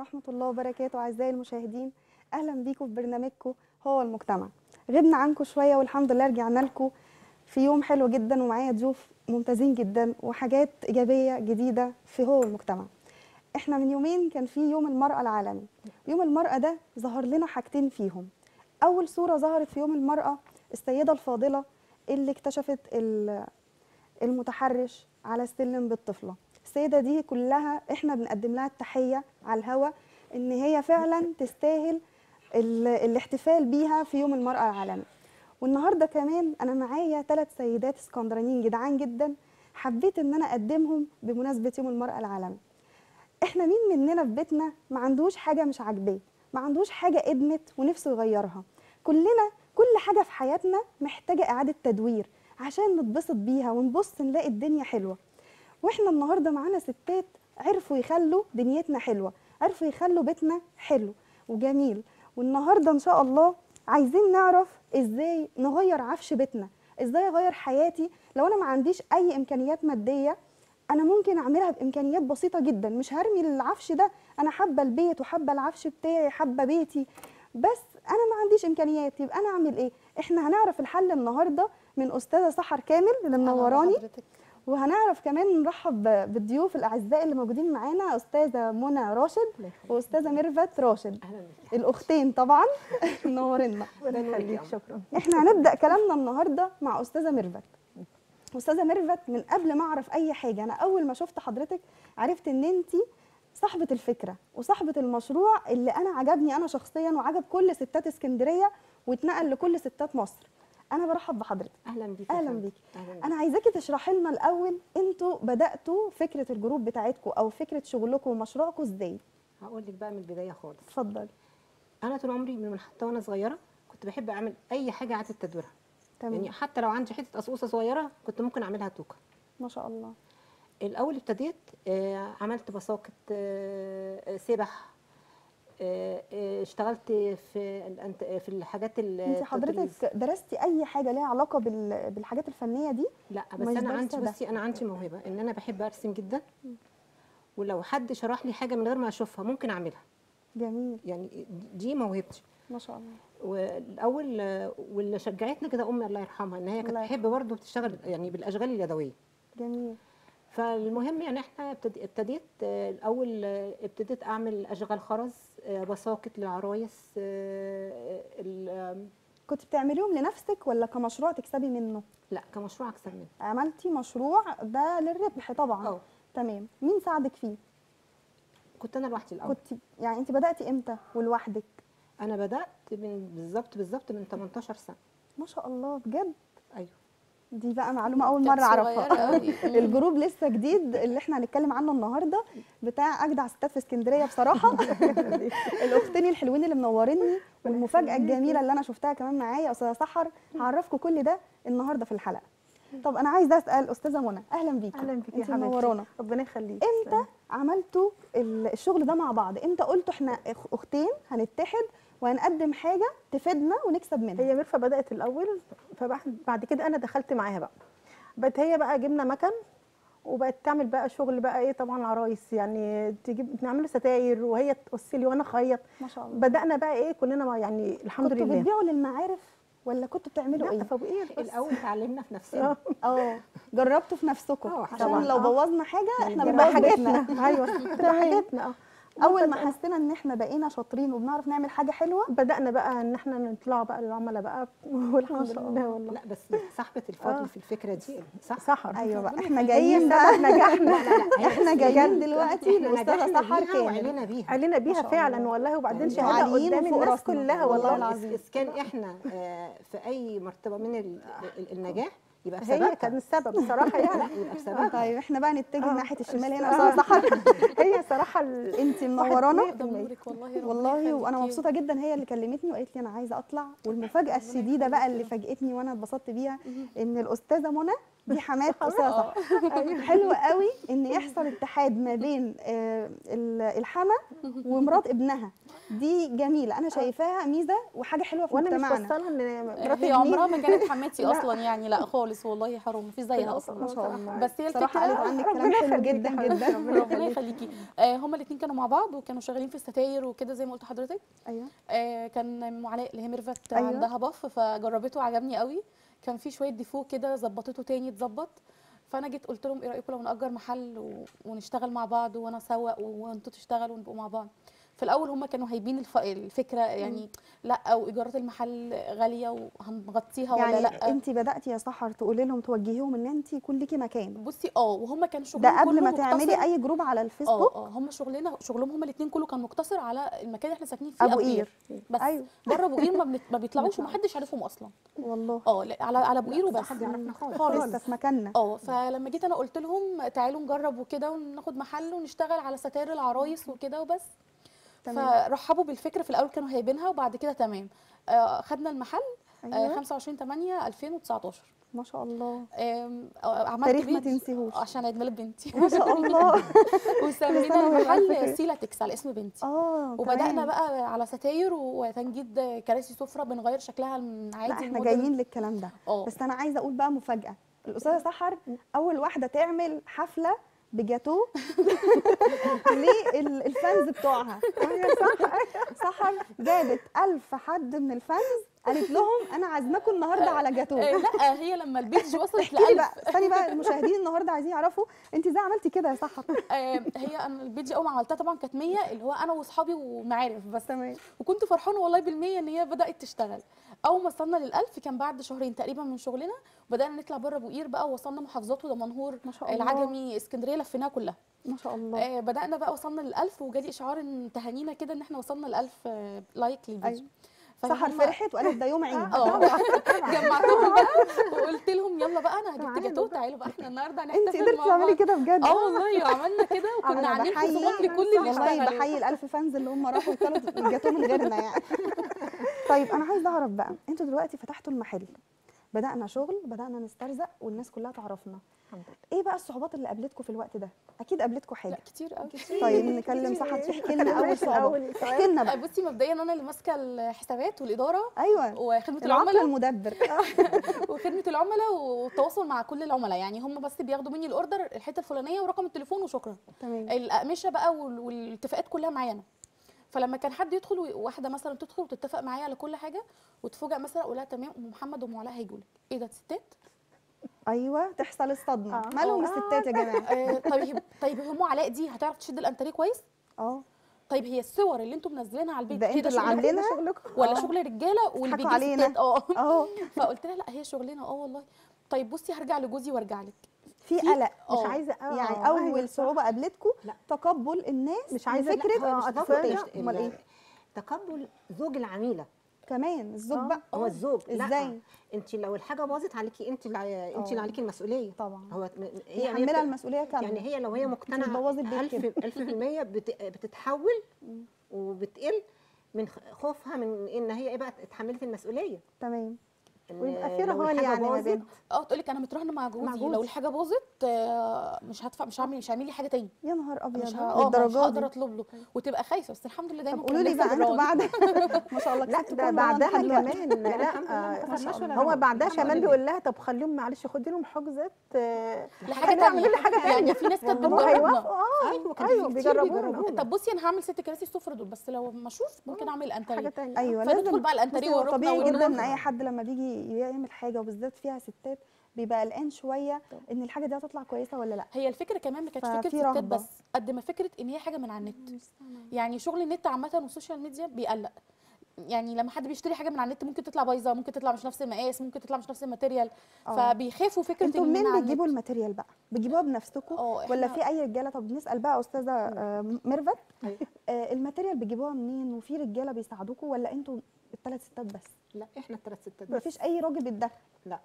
ورحمة الله وبركاته أعزائي المشاهدين أهلا بيكم في برنامجكم هو المجتمع غبنا عنكم شوية والحمد لله رجعنا لكم في يوم حلو جدا ومعايا ضيوف ممتازين جدا وحاجات إيجابية جديدة في هو المجتمع احنا من يومين كان في يوم المرأة العالمي يوم المرأة ده ظهر لنا حاجتين فيهم أول صورة ظهرت في يوم المرأة السيدة الفاضلة اللي اكتشفت ال- المتحرش على السلم بالطفلة السيدة دي كلها احنا بنقدم لها التحية على الهوا ان هي فعلا تستاهل ال- الاحتفال بيها في يوم المرأة العالمي والنهارده كمان انا معايا ثلاث سيدات اسكندرانيين جدعان جدا حبيت ان انا اقدمهم بمناسبة يوم المرأة العالمي احنا مين مننا في بيتنا ما عندوش حاجة مش عاجباه ما عندوش حاجة ادمت ونفسه يغيرها كلنا كل حاجة في حياتنا محتاجة إعادة تدوير عشان نتبسط بيها ونبص نلاقي الدنيا حلوة واحنا النهارده معانا ستات عرفوا يخلوا دنيتنا حلوه عرفوا يخلوا بيتنا حلو وجميل والنهارده ان شاء الله عايزين نعرف ازاي نغير عفش بيتنا ازاي اغير حياتي لو انا ما عنديش اي امكانيات ماديه انا ممكن اعملها بامكانيات بسيطه جدا مش هرمي العفش ده انا حابه البيت وحابه العفش بتاعي حابه بيتي بس انا ما عنديش امكانيات يبقى انا اعمل ايه احنا هنعرف الحل النهارده من استاذه سحر كامل اللي منوراني وهنعرف كمان نرحب ب- بالضيوف الاعزاء اللي موجودين معانا استاذه منى راشد واستاذه ميرفت راشد اهلا بك الاختين طبعا منورنا ربنا يخليك شكرا احنا هنبدا كلامنا النهارده مع استاذه ميرفت استاذه ميرفت من قبل ما اعرف اي حاجه انا اول ما شفت حضرتك عرفت ان انت صاحبه الفكره وصاحبه المشروع اللي انا عجبني انا شخصيا وعجب كل ستات اسكندريه واتنقل لكل ستات مصر انا برحب بحضرتك اهلا بيك يا اهلا فندم. بيك اهلا بيك انا عايزاكي تشرحي لنا الاول انتوا بداتوا فكره الجروب بتاعتكم او فكره شغلكم ومشروعكم ازاي هقول لك بقى من البدايه خالص اتفضل انا طول عمري من حتى وانا صغيره كنت بحب اعمل اي حاجه اعاده تدويرها تمام يعني حتى لو عندي حته قصقوصه صغيره كنت ممكن اعملها توكه ما شاء الله الاول ابتديت آه، عملت بساقط آه، آه، سبح آه، آه، اشتغلت في الأنت- في الحاجات ال- انت التطريز. حضرتك درستي اي حاجه ليها علاقه بال- بالحاجات الفنيه دي لا بس مش انا دارسة عندي ده. بصي انا عندي موهبه ان انا بحب ارسم جدا ولو حد شرح لي حاجه من غير ما اشوفها ممكن اعملها جميل يعني دي موهبتي ما شاء الله والاول آه، واللي شجعتنا كده امي الله يرحمها ان هي كانت الله تحب برضه بتشتغل يعني بالاشغال اليدويه جميل فالمهم يعني احنا ابتدي- ابتديت آه، الاول آه، ابتديت اعمل اشغال خرز آه، بساقط للعرايس آه، ال- آم، كنت بتعمليهم لنفسك ولا كمشروع تكسبي منه لا كمشروع اكسب منه عملتي مشروع ده للربح طبعا اه تمام مين ساعدك فيه كنت انا لوحدي الاول كنت يعني انت بداتي امتى ولوحدك انا بدات من بالظبط بالظبط من 18 سنه ما شاء الله بجد ايوه دي بقى معلومه اول كانت مره صغيرة اعرفها أوي. الجروب لسه جديد اللي احنا هنتكلم عنه النهارده بتاع اجدع ستات في اسكندريه بصراحه الاختين الحلوين اللي منوريني والمفاجاه الجميله اللي انا شفتها كمان معايا استاذه سحر هعرفكم كل ده النهارده في الحلقه طب انا عايزه اسال استاذه منى اهلا بيكي اهلا بك يا انت حبيبتي منورانا ربنا يخليك امتى عملتوا ال- الشغل ده مع بعض امتى قلتوا احنا أخ- اختين هنتحد وهنقدم حاجه تفيدنا ونكسب منها هي ميرفا بدات الاول فبعد كده انا دخلت معاها بقى بقت هي بقى جبنا مكن وبقت تعمل بقى شغل بقى ايه طبعا عرايس يعني تجيب نعمل ستاير وهي تقص لي وانا اخيط ما شاء الله بدانا بقى ايه كلنا ما يعني الحمد كنتوا لله بتبيعوا للمعارف ولا كنتوا بتعملوا لا ايه فوقيه بس. الاول اتعلمنا في نفسنا اه اه جربتوا في نفسكم اه، عشان طبعا. لو اه. بوظنا حاجه احنا تبقى بنبوظ بيتنا حاجاتنا ايوه تبقى تمام. حاجاتنا اه اول ما حسينا ان احنا بقينا شاطرين وبنعرف نعمل حاجه حلوه بدانا بقى ان احنا نطلع بقى للعملاء بقى والحمد شاء لله والله لا بس صاحبه الفضل اه. في الفكره دي صح سحر ايوه بقى احنا هي جايين بقى سبب نجاحنا احنا جايين دلوقتي احنا للاستاذه نجحنا سحر بيها كامل وعلينا بيها علينا ما بيها شاء فعلا الله. والله وبعدين يعني شهاده عاليين قدام وفوق الناس راسنا. كلها والله والله العظيم. إذا كان احنا آه، في اي مرتبه من ال- ال- النجاح يبقى هي بسببها كان السبب بصراحه لا يعني يبقى بسببها طيب احنا بقى نتجه اه. ناحيه الشمال هنا اه. استاذه سحر هي صراحه ال- انت منورانا واحد مية. نورك والله ربنا والله وانا يخليكي. مبسوطه جدا هي اللي كلمتني وقالت لي انا عايزه اطلع والمفاجاه الشديده بقى اللي فاجئتني وانا اتبسطت بيها ان الاستاذه منى دي حماه استاذه اه حلو قوي ان يحصل اتحاد ما بين آه، ال- الحما ومرات ابنها دي جميله انا شايفاها ميزه وحاجه حلوه في وانا مش مجتمعنا بصلها ان مرات هي عمرها ابني ما كانت حماتي لا. اصلا يعني لا خالص والله حرام مفيش زيها ما اصلا ما شاء الله بس هي صراحه قالت الفكره عنك كلام ربنا حلو يخليكي جدا يا حبيبتي، جدا ربنا ربنا يخليكي آه هما الاثنين كانوا مع بعض وكانوا شغالين في الستاير وكده زي ما قلت لحضرتك ايوه آه كان ام علاء اللي هي ميرفت أيوة. عندها بف فجربته عجبني قوي كان في شويه ديفو كده ظبطته تاني اتظبط فانا جيت قلت لهم ايه رايكم لو ناجر محل و... ونشتغل مع بعض وانا اسوق وانتوا تشتغلوا ونبقوا مع بعض في الاول هم كانوا هايبين الف... الفكره يعني لا وايجارات المحل غاليه وهنغطيها ولا يعني لا انت بداتي يا سحر تقولي لهم توجهيهم ان انت يكون ليكي مكان بصي اه وهم كانوا شغلهم ده قبل كله ما تعملي مقتصر- اي جروب على اه الفيسبوك اه هم شغلنا شغلهم هم الاثنين كله كان مقتصر على المكان اللي احنا ساكنين فيه ابو قير بس ايوه بره ابو قير ما, بنت... ما بيطلعوش ومحدش عارفهم اصلا والله اه لا، على على ابو قير وبس حد يعرفنا خالص خالص لسه في مكاننا اه فلما جيت انا قلت لهم تعالوا نجرب وكده وناخد محل ونشتغل على ستاير العرايس وكده وبس تمام. فرحبوا بالفكره في الاول كانوا هايبينها وبعد كده تمام آه خدنا المحل آه ايوه 25 8 2019 ما شاء الله آم، آه، عملت تاريخ ما بيج- تنسيهوش. عشان عيد ميلاد بنتي ما شاء الله كل وسمينا سنة وهي بألف المحل خير. سيلا تكس على اسم بنتي اه وبدانا تمام. بقى على ستاير وتنجيد كراسي سفره بنغير شكلها من عادي لا احنا الموديل. جايين للكلام ده اه بس انا عايزه اقول بقى مفاجاه الاستاذه سحر اول واحده تعمل حفله بجاتوه للفانز بتوعها سحر جابت ألف حد من الفانز قالت لهم انا عازماكم النهارده على جاتوه آه، لا هي لما البيج وصلت احكي لي لألف بقى استني بقى المشاهدين النهارده عايزين يعرفوا انت ازاي عملتي كده يا سحر آه، هي انا البيج اول ما عملتها طبعا كانت 100 اللي هو انا واصحابي ومعارف بس تمام وكنت فرحانه والله بالمية ان هي بدات تشتغل اول ما وصلنا للألف كان بعد شهرين تقريبا من شغلنا بدانا نطلع بره ابو قير بقى ووصلنا محافظات ودمنهور ما شاء الله العجمي اسكندريه لفيناها كلها ما شاء الله آه بدانا بقى وصلنا للألف وجالي اشعار ان تهانينا كده ان احنا وصلنا للألف آه لايك للفيديو أيوة. سحر فهم- فرحت وقالت ده يوم عيد اه جمعتهم بقى وقلت لهم يلا بقى انا جبت تعالوا جاتوه بقى. تعالوا بقى احنا النهارده انت هنحتفل قدرتي مع تعملي بعض كده بجد اه والله عملنا كده وكنا أنا عاملين بحيي- خصومات لكل اللي والله اشتغلوا بحيي الالف فانز اللي هم راحوا وكانوا الجاتوه من غيرنا يعني طيب انا عايزه اعرف بقى انتوا دلوقتي فتحتوا المحل بدانا شغل بدانا نسترزق والناس كلها تعرفنا الحمد لله ايه بقى الصعوبات اللي قابلتكم في الوقت ده اكيد قابلتكم لا حاجه كتير قوي طيب نكلم سحر تحكي لنا اول ماشي، صعوبه أول سؤال. احكي لنا بقى بصي مبدئيا انا اللي ماسكه الحسابات والاداره ايوه وخدمه العقل العملاء المدبر وخدمه العملاء والتواصل مع كل العملاء يعني هم بس بياخدوا مني الاوردر الحته الفلانيه ورقم التليفون وشكرا تمام الاقمشه بقى وال- والاتفاقات كلها معايا انا فلما كان حد يدخل و- واحده مثلا تدخل وتتفق معايا على كل حاجه وتفوجئ مثلا اقول لها تمام ام محمد وام علاء هيجوا لك ايه ده ستات ايوه تحصل الصدمه آه. مالهم آه. الستات يا جماعه آه طيب طيب هي ام علاء دي هتعرف تشد الانتريه كويس اه طيب هي الصور اللي انتم منزلينها على البيت ده هي انتوا اللي شغلكم عاملينها شغلكم ولا آه. شغل رجاله واللي بيضحكوا بيجي علينا. ستات اه اه فقلت لها لا هي شغلنا اه والله طيب بصي هرجع لجوزي وارجع لك في في- قلق مش آه. عايزه آه، يعني أيوة، اول صح. صعوبه قابلتكم لا. تقبل الناس مش عايزة- لا، فكره آه، مش أتفاجأ. تقبل امال ايه تقبل زوج العميله كمان الزوج آه. بقى هو الزوج لا ازاي انت لو الحاجه باظت عليكي انت اللي انت آه. اللي عليكي المسؤوليه طبعا هو هي هي حملها المسؤوليه كامله يعني هي لو هي مقتنعه بتبوظي البيت ألف كده. ألف في المية بت- بتتحول مم. وبتقل من خ- خوفها من ان هي ايه بقى اتحملت المسؤوليه تمام إن ويبقى في لو رهان الحاجة يعني ما باظت، بينهم اه تقول لك انا متراهنه مع جوزي, مع لو جوزي. الحاجه باظت آه، مش هدفع مش هعمل مش هعمل لي حاجه تاني يا نهار مش ابيض ه- اه مش للدرجه هقدر دي اطلب له وتبقى خايفه بس الحمد لله طب دايما قولوا لي بقى انتوا بعد ما شاء الله لا كسبتوا ده كام بعدها لحد دلوقتي؟ كمان لا، لا الحمد لله ما آه، خسرناش ولا هو مرة. بعدها الحمد كمان لله. بيقول لها طب خليهم معلش خدي لهم حجزات آه، لحاجه حاجة تانية تعملي حاجة يعني تانية. في ناس كانت هم بتجربنا هيوافقوا اه ايوه كان ايوه في كتير بيجربونا بيجربونا. طب بصي انا هعمل ست كراسي سفره دول بس لو ما اشوف ممكن اعمل حاجه انتريه تانية ايوه فندخل لازم بقى الانتريه بصي هو والركنه طبيعي جدا ان والنوم اي حد لما بيجي يعمل حاجه وبالذات فيها ستات بيبقى قلقان شويه ان الحاجه دي هتطلع كويسه ولا لا هي الفكره كمان ما كانتش ففي فكره ستات رهبة. بس قد ما فكره ان هي حاجه من على النت يعني شغل النت عامه والسوشيال ميديا بيقلق يعني لما حد بيشتري حاجه من على النت ممكن تطلع بايظه ممكن تطلع مش نفس المقاس ممكن تطلع مش نفس الماتيريال آه. فبيخافوا فكره انتوا إن من منين على بتجيبوا النت. الماتيريال بقى بتجيبوها بنفسكم اه ولا إحنا- في اي رجاله طب نسال بقى استاذه آه، ميرفت أيوة. آه، الماتيريال بتجيبوها منين وفي رجاله بيساعدوكم ولا انتوا الثلاث ستات بس لا احنا الثلاث ستات بس مفيش اي راجل بيتدخل لا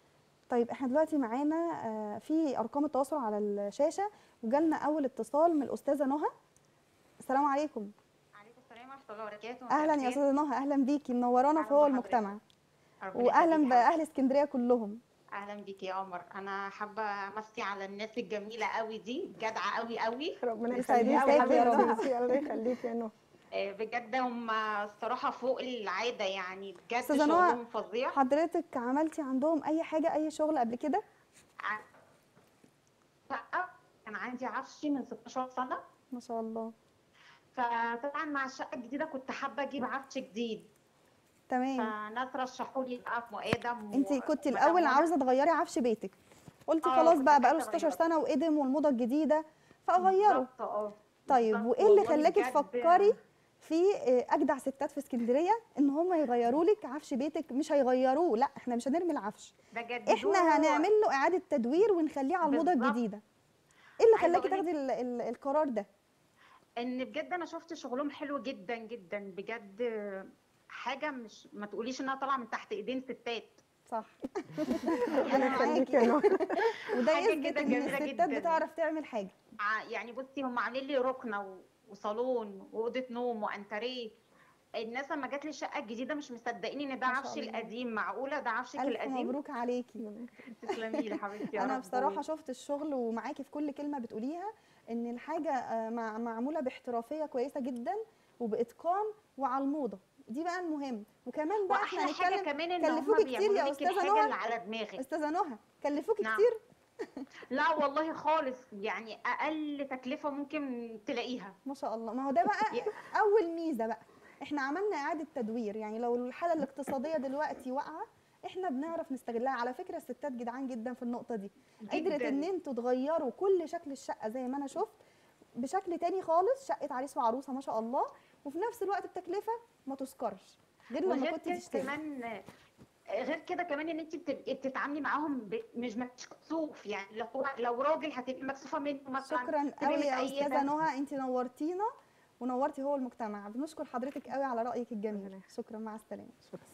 طيب احنا دلوقتي معانا آه، في ارقام التواصل على الشاشه وجالنا اول اتصال من الاستاذه نهى السلام عليكم عليكم السلام ورحمة الله وبركاته مساء اهلا يا الخير. استاذه نهى اهلا بيكي منورانا أهلا في هو بحضرتك. المجتمع ربنا واهلا يخليك يا باهل اسكندريه كلهم حبيبي. اهلا بيك يا قمر انا حابه امسي على الناس الجميله قوي دي جدعه قوي قوي ربنا يسعدك يخليك يا يا رب. رب الله يخليك يا نور آه، بجد هم الصراحه فوق العاده يعني بجد أستاذة نوى، شغلهم فظيع حضرتك عملتي عندهم اي حاجه اي شغل قبل كده ع- شقة كان عندي عفشي من 16 سنه ما شاء الله فطبعا مع الشقه الجديده كنت حابه اجيب عفش جديد تمام فناس رشحوا لي بقى ام ادم انت و- كنت ومدام الاول منى. عاوزه تغيري عفش بيتك قلتي آه، خلاص كنت بقى عايزة بقاله 16 أغيره. سنه وقدم والموضه الجديده فاغيره بالظبط اه طيب بالظبط. وايه اللي والله خلاكي بجد تفكري في آه، اجدع ستات في اسكندريه ان هم يغيروا لك عفش بيتك مش هيغيروه لا احنا مش هنرمي العفش ده جد احنا هنعمل له اعاده تدوير ونخليه على الموضه بالظبط. الجديده ايه اللي عايزة خلاكي أقولك- تاخدي ال- ال- القرار ده ان بجد انا شفت شغلهم حلو جدا جدا بجد حاجه مش ما تقوليش انها طالعه من تحت ايدين ستات صح ربنا انا يخليك يا معاكي نور وده حاجة يثبت كده ان جميلة الستات جداً. بتعرف تعمل حاجه ع- يعني بصي هم عاملين لي ركنه و- وصالون واوضه نوم وانتريه الناس لما جات لي الشقه الجديده مش مصدقين ان ده ما شاء عفشي الله. القديم معقوله ده عفشك الف القديم مبروك عليكي تسلمي لي حبيبتي يا انا رب. بصراحه شفت الشغل ومعاكي في كل كلمه بتقوليها ان الحاجه آه، مع- معموله باحترافيه كويسه جدا وباتقان وعلى الموضه دي بقى المهم وكمان بقى احنا واحلى حاجه هنتكلم كمان ان هم كلفوكي كتير بيعملوا يا لك أستاذة الحاجه نهى؟ اللي على دماغك استاذه نهى كلفوكي نعم. كتير لا والله خالص يعني اقل تكلفه ممكن تلاقيها ما شاء الله ما هو ده بقى يا- اول ميزه بقى احنا عملنا اعاده تدوير يعني لو الحاله الاقتصاديه دلوقتي واقعه احنا بنعرف نستغلها على فكره الستات جدعان جدا في النقطه دي قدرت جداً. ان انتوا تغيروا كل شكل الشقه زي ما انا شفت بشكل تاني خالص شقه عريس وعروسه ما شاء الله وفي نفس الوقت التكلفه ما تذكرش غير لما وغير كنت كده تشتري كمان غير كده كمان ان انت بتبقي بتتعاملي معاهم ب... مش مكسوف يعني لو هو لو راجل هتبقي مكسوفه منه مثلا شكرا تبقي قوي يا متأيدة. استاذه نهى انت نورتينا ونورتي هو المجتمع بنشكر حضرتك قوي على رايك الجميل شكرا مع السلامه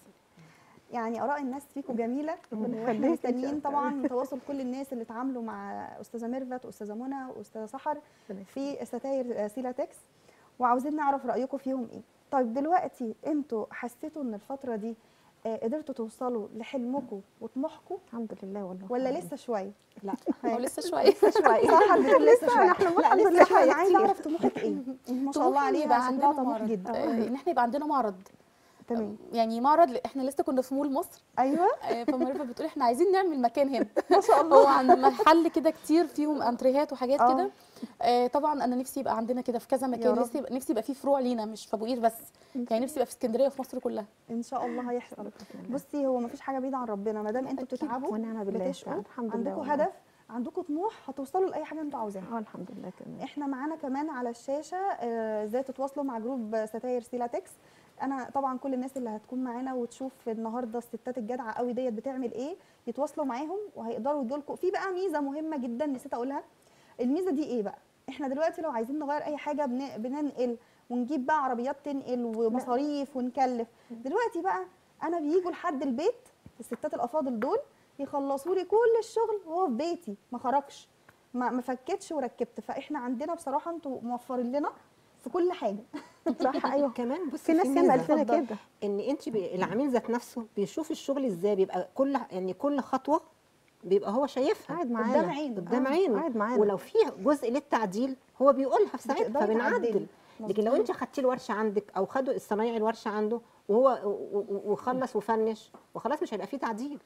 يعني اراء الناس فيكم جميله ربنا واحنا يخليك إن شاء مستنيين الله. طبعا تواصل كل الناس اللي اتعاملوا مع استاذه ميرفت واستاذه منى واستاذه سحر ربنا في ستاير سيلاتكس وعاوزين نعرف رايكم فيهم ايه طيب دلوقتي انتوا حسيتوا ان الفتره دي آه، قدرتوا توصلوا لحلمكم وطموحكم الحمد لله والله ولا لسه شويه لا هو لسه شويه شويه صح بتقول لسه شويه احنا لا الحمد لسه لله شويه انا عايزه كتير. اعرف طموحك ايه ما شاء الله طموحي عليها يبقى شكلها عندنا طموح معرض جدا آه، ان احنا يبقى عندنا معرض تمام يعني معرض ل- احنا لسه كنا في مول مصر ايوه آه، فمريفه بتقول احنا عايزين نعمل مكان هنا ما شاء الله هو عند محل كده كتير فيهم انتريهات وحاجات آه. كده آه، طبعا انا نفسي يبقى عندنا كده في كذا مكان رب. نفسي يبقى نفسي يبقى فيه فروع لينا مش في ابو قير بس يعني نفسي يبقى في اسكندريه وفي مصر كلها ان شاء الله هيحصل بصي هو مفيش حاجه بعيده عن ربنا ما دام انتوا أكيد. بتتعبوا ونعم بالله بتشقوا الحمد لله عندكم والله. هدف عندكم طموح هتوصلوا لاي حاجه انتوا عاوزاها اه الحمد لله كمان احنا معانا كمان على الشاشه آه، ازاي تتواصلوا مع جروب ستاير سيلاتكس انا طبعا كل الناس اللي هتكون معانا وتشوف النهارده الستات الجدعه قوي ديت بتعمل ايه يتواصلوا معاهم وهيقدروا يدوا لكم في بقى ميزه مهمه جدا نسيت اقولها الميزه دي ايه بقى احنا دلوقتي لو عايزين نغير اي حاجه بن- بننقل ونجيب بقى عربيات تنقل ومصاريف ونكلف دلوقتي بقى انا بييجوا لحد البيت الستات الافاضل دول يخلصوا لي كل الشغل وهو في بيتي ما خرجش ما ما فكتش وركبت فاحنا عندنا بصراحه انتوا موفرين لنا في كل حاجه صح ايوه كمان بصي في ناس ياما ميزة. قالت لنا اتفضل. كده ان انت بي... العميل ذات نفسه بيشوف الشغل ازاي بيبقى كل يعني كل خطوه بيبقى هو شايفها قاعد معانا قدام عينه قدام آه، عينه قاعد معانا. ولو في جزء للتعديل هو بيقولها في ساعتها بتقدري فبنعدل تعدلي. لكن لو انت خدتي الورشه عندك او خدوا الصنايعي الورشه عنده وهو و- و- وخلص وفنش وخلاص مش هيبقى فيه تعديل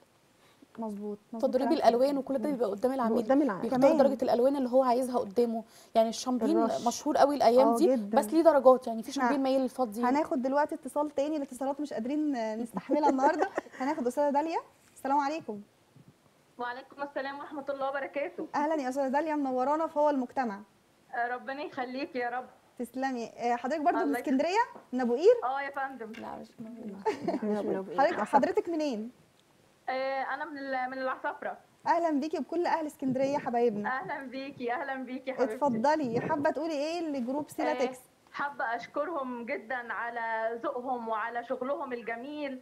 مظبوط مظبوط تضريب كلام الالوان وكل ده بيبقى قدام العميل قدام العميل. بيختار كمان. درجه الالوان اللي هو عايزها قدامه يعني الشامبين الرش. مشهور قوي الايام آه، دي جداً. بس ليه درجات يعني في إحنا شامبين مايل للفضي هناخد دلوقتي اتصال تاني الاتصالات مش قادرين نستحملها النهارده هناخد استاذه داليا السلام عليكم وعليكم السلام ورحمة الله وبركاته اهلا يا استاذه داليا منورانا في هو المجتمع آه، ربنا يخليك يا رب تسلمي آه، حضرتك برضو من الله يخليك. اسكندريه من ابو قير اه يا فندم لا مش مش من أبو إيه. حضرتك حضرتك منين آه، انا من ال- من العصافرة اهلا بيكي بكل اهل اسكندريه حبايبنا اهلا بيكي اهلا بيكي يا حبيبتي اتفضلي حابه تقولي ايه لجروب سيلاتكس آه، حابة اشكرهم جدا على ذوقهم وعلى شغلهم الجميل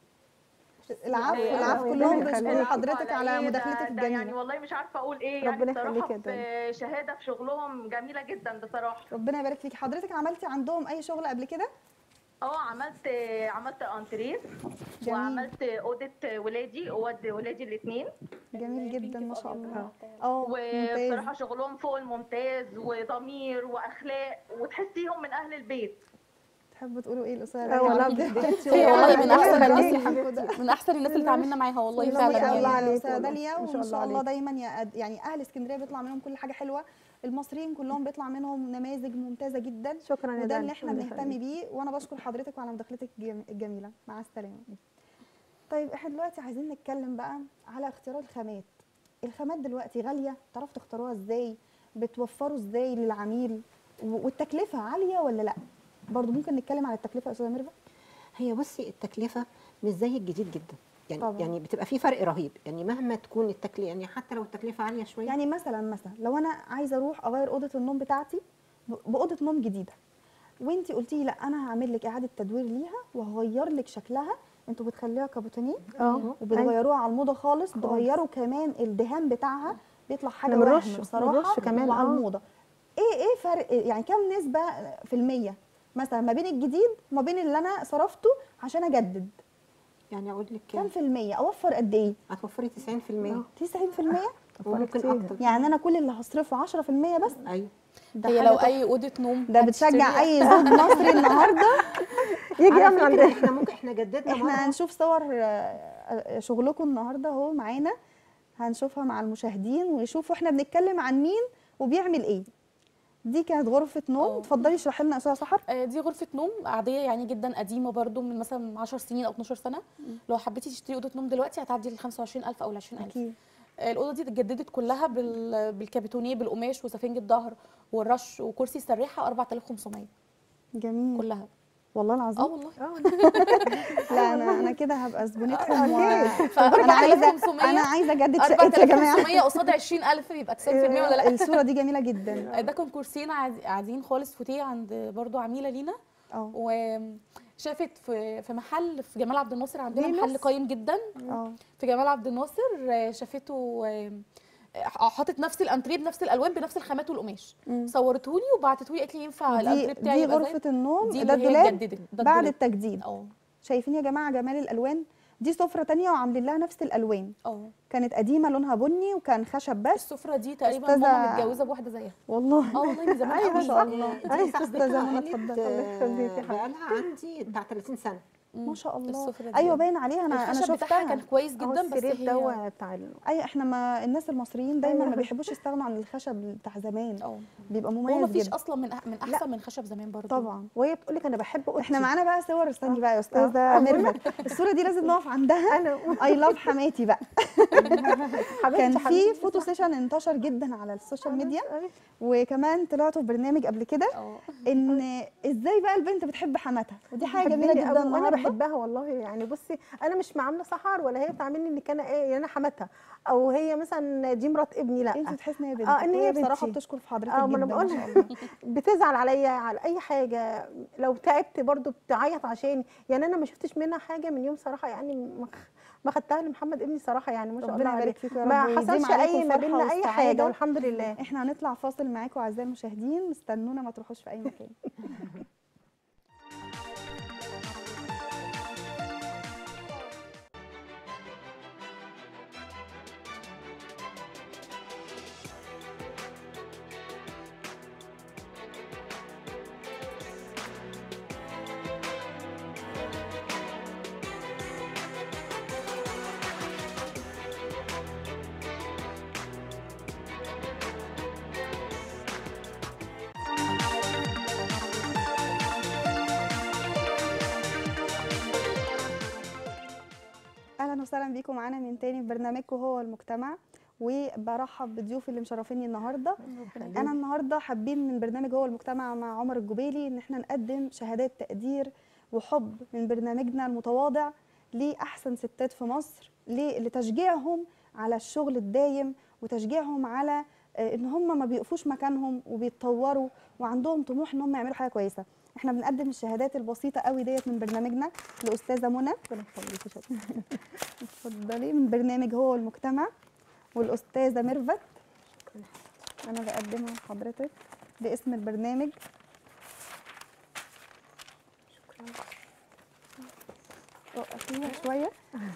العفو آه، العفو ربنا كلهم يخليك. بيشكروا حضرتك إيه على ده- مداخلتك ده يعني الجميله والله مش عارفة اقول ايه يعني ربنا بصراحة يخليك يا في شهادة في شغلهم جميلة جدا بصراحة ربنا يبارك فيكي حضرتك عملتي عندهم اي شغل قبل كده اه عملت عملت انتريه جميل. وعملت اوضه ولادي اوض ولادي الاثنين جميل جدا ما شاء الله اه ممتاز وبصراحه شغلهم فوق الممتاز وضمير واخلاق وتحسيهم من اهل البيت تحبوا تقولوا ايه الاستاذه اه داليا والله عرض؟ بجد هي والله من الله احسن يخليك. الناس من احسن الناس اللي تعاملنا معاها والله والله فعلا ما شاء الله يعني. عليك عليك استاذه والله. داليا ما وان شاء شاء الله الله عليك. دايما يا يعني اهل اسكندريه بيطلع منهم كل حاجه حلوه المصريين كلهم بيطلع منهم نماذج ممتازه جدا شكرا يا وده داليا. اللي احنا الله بنهتم يخليك. بيه وانا بشكر حضرتك وعلى مداخلتك الجم- الجميله مع السلامه طيب احنا دلوقتي عايزين نتكلم بقى على اختيار الخامات الخامات دلوقتي غاليه تعرفوا تختاروها ازاي بتوفروا ازاي للعميل و- والتكلفه عاليه ولا لا برضو ممكن نتكلم على التكلفه يا استاذه ميرفت هي بصي التكلفه مش زي الجديد جدا يعني طبعاً. يعني بتبقى في فرق رهيب يعني مهما تكون التكلفه يعني حتى لو التكلفه عاليه شويه يعني مثلا مثلا لو انا عايزه اروح اغير اوضه النوم بتاعتي ب- باوضه نوم جديده وانتي قلتي لي لا انا هعمل لك اعاده تدوير ليها وهغير لك شكلها انتوا بتخليها كابوتينيه اه وبتغيروها على الموضه خالص بتغيروا كمان الدهان بتاعها بيطلع حاجه من وهم الرش- بصراحه من الرش كمان، وعلى آه. الموضه ايه ايه فرق يعني كام نسبه في الميه مثلا ما بين الجديد وما بين اللي انا صرفته عشان اجدد يعني اقول لك كام في الميه اوفر قد ايه هتوفري 90% 90% وممكن كتير. اكتر يعني انا كل اللي هصرفه 10% بس ايوه ده هي حاجة لو تحفة. اي اوضه نوم ده بتشجع اي زوج مصري النهارده يجي على يعمل فكرة عندنا احنا ممكن احنا جددنا احنا مرة. هنشوف صور آه، آه، شغلكم النهارده اهو معانا هنشوفها مع المشاهدين ويشوفوا احنا بنتكلم عن مين وبيعمل ايه دي كانت غرفه نوم اه. اتفضلي اشرحي لنا يا استاذه سحر آه، دي غرفة نوم عادية يعني جدا قديمة برضو من مثلا 10 سنين أو 12 سنة لو حبيتي تشتري أوضة نوم دلوقتي هتعدي ال 25000 أو ال 20000 اكيد آه، الأوضة دي اتجددت كلها بال... بالكابيتونيه بالقماش وسفنج الظهر والرش وكرسي السريحة 4500 جميل كلها والله اه العظيم والله لا انا انا كده هبقى زبونتكم ف انا عايزه 4500 انا عايزه اجدد شقتي يا جماعه 4500 قصاد 20000 يبقى 90% ولا لا الصوره دي جميله جدا ده كان كرسيين عادي- قاعدين خالص فوتيه عند برضو عميله لينا اه وشافت في في محل في جمال عبد الناصر عندنا لينوس؟ محل قيم جدا اه في جمال عبد الناصر آه، شافته آه، آه، حاطط نفس الانتريه بنفس الالوان بنفس الخامات والقماش مم. صورته لي وبعتته لي قالت لي ينفع دي الانتريه بتاعي دي يبقى زي- غرفه النوم دي ده اللي هي الدولاب اتجددت ده بعد الدولاب. التجديد اه شايفين يا جماعه جمال الالوان دي سفره تانية وعاملين لها نفس الالوان اه كانت قديمه لونها بني وكان خشب بس السفره دي تقريبا أستاذة- ماما متجوزه بواحده زيها والله اه والله من زمان أيوة، ما قوي شاء الله. دي أيوة، صاحبتها أستاذة منى قالت اتفضلي. آه، الله يخليك يا حبيبتي. بقالها عندي بتاع 30 سنه مم. ما شاء الله السفرة دي. ايوه باين عليها انا انا الخشب بتاعها كان شفتها كويس اهو جدا بس السرير هي ده بتاع ال- ايوه احنا ما الناس المصريين دايما أيوة. ما بيحبوش يستغنوا عن الخشب بتاع زمان اه بيبقى هو مميز مفيش جدا اصلا من أح- من احسن من خشب زمان برضو طبعا وهي بتقول لك انا بحب اوضتي احنا معانا بقى صور استني بقى يا آه. استاذه ميرفت الصوره دي لازم نقف عندها انا اي لاف حماتي بقى حبيبتي كان في حبيبتي. فوتو سيشن انتشر جدا على السوشيال ميديا أيوة. وكمان طلعتوا في برنامج قبل كده اه ان ازاي بقى البنت بتحب حماتها ودي حاجه جميله بتحبني جدا أوي وانا النهارده بحبها والله يعني بصي انا مش معامله سحر ولا هي بتعاملني ان كان ايه انا حماتها او هي مثلا دي مرات ابني لا انت تحسي ان هي بنت اه ان هي بصراحه بنتي. بتشكر في حضرتك اه جدا ما انا ما بقول شاء الله بتزعل عليا على اي حاجه لو تعبت برضو بتعيط عشاني يعني انا ما شفتش منها حاجه من يوم صراحه يعني ما خ- ما خدتها لمحمد ابني صراحه يعني ما شاء الله ربنا عليه يبارك فيكم يا رب ما ويديم حصلش عليكم اي ما فرحة بيننا اي والسعادة. حاجه والحمد لله احنا هنطلع فاصل معاكم اعزائي المشاهدين استنونا ما تروحوش في اي مكان اهلا وسهلا بيكم معانا من تاني في برنامجكم هو المجتمع وبرحب بضيوفي اللي مشرفيني النهارده انا النهارده حابين من برنامج هو المجتمع مع عمر الجبيلي ان احنا نقدم شهادات تقدير وحب من برنامجنا المتواضع لاحسن ستات في مصر ل- لتشجيعهم على الشغل الدايم وتشجيعهم على آه، ان هم ما بيقفوش مكانهم وبيتطوروا وعندهم طموح ان هم يعملوا حاجه كويسه احنا بنقدم الشهادات البسيطه قوي ديت من برنامجنا لاستاذه منى ربنا يخليكي شكرا اتفضلي من برنامج هو المجتمع والاستاذه ميرفت انا بقدمها لحضرتك باسم البرنامج وقفيها شويه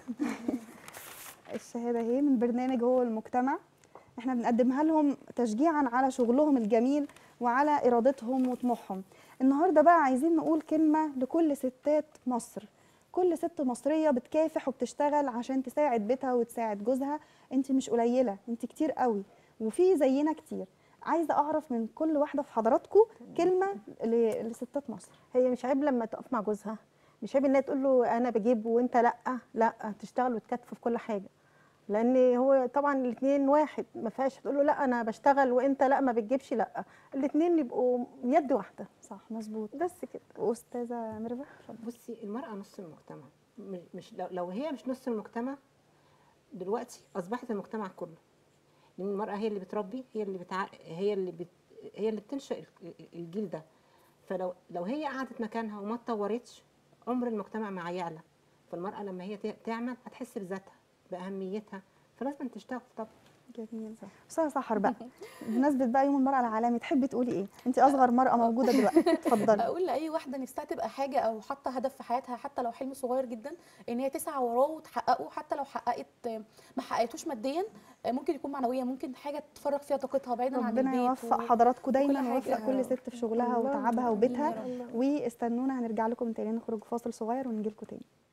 الشهاده اهي من برنامج هو المجتمع احنا بنقدمها لهم تشجيعا على شغلهم الجميل وعلى ارادتهم وطموحهم النهارده بقى عايزين نقول كلمه لكل ستات مصر كل ست مصريه بتكافح وبتشتغل عشان تساعد بيتها وتساعد جوزها انت مش قليله انت كتير قوي وفي زينا كتير عايزه اعرف من كل واحده في حضراتكم كلمه ل- لستات مصر هي مش عيب لما تقف مع جوزها مش عيب انها تقول له انا بجيب وانت لا لا تشتغل وتكتف في كل حاجه لان هو طبعا الاثنين واحد ما فيهاش تقول له لا انا بشتغل وانت لا ما بتجيبش لا الاثنين يبقوا يد واحده صح مظبوط بس كده واستاذه ميرفت اتفضلي. بصي المرأة نص المجتمع م- مش لو, لو هي مش نص المجتمع دلوقتي أصبحت المجتمع كله لأن المرأة هي اللي بتربي هي اللي بتع... هي اللي بت... هي اللي بتنشئ ال- الجيل ده فلو لو هي قعدت مكانها وما اتطورتش عمر المجتمع ما هيعلى فالمرأة لما هي ت- تعمل هتحس بذاتها بأهميتها فلازم تشتغل طبعا جميل استاذه سحر بقى بمناسبه بقى يوم المراه العالمي تحبي تقولي ايه انت اصغر مراه موجوده دلوقتي اتفضلي اقول لاي واحده نفسها تبقى حاجه او حاطه هدف في حياتها حتى لو حلم صغير جدا ان هي تسعى وراه وتحققه حتى لو حققت ما حققتوش ماديا ممكن يكون معنويا ممكن حاجه تفرغ فيها طاقتها بعيدا عن ربنا البيت يوفق و- حضراتكم دايما حاجة. ويوفق كل ست في شغلها الله وتعبها يا وبيتها رب. واستنونا هنرجع لكم تاني نخرج فاصل صغير ونجي لكم تاني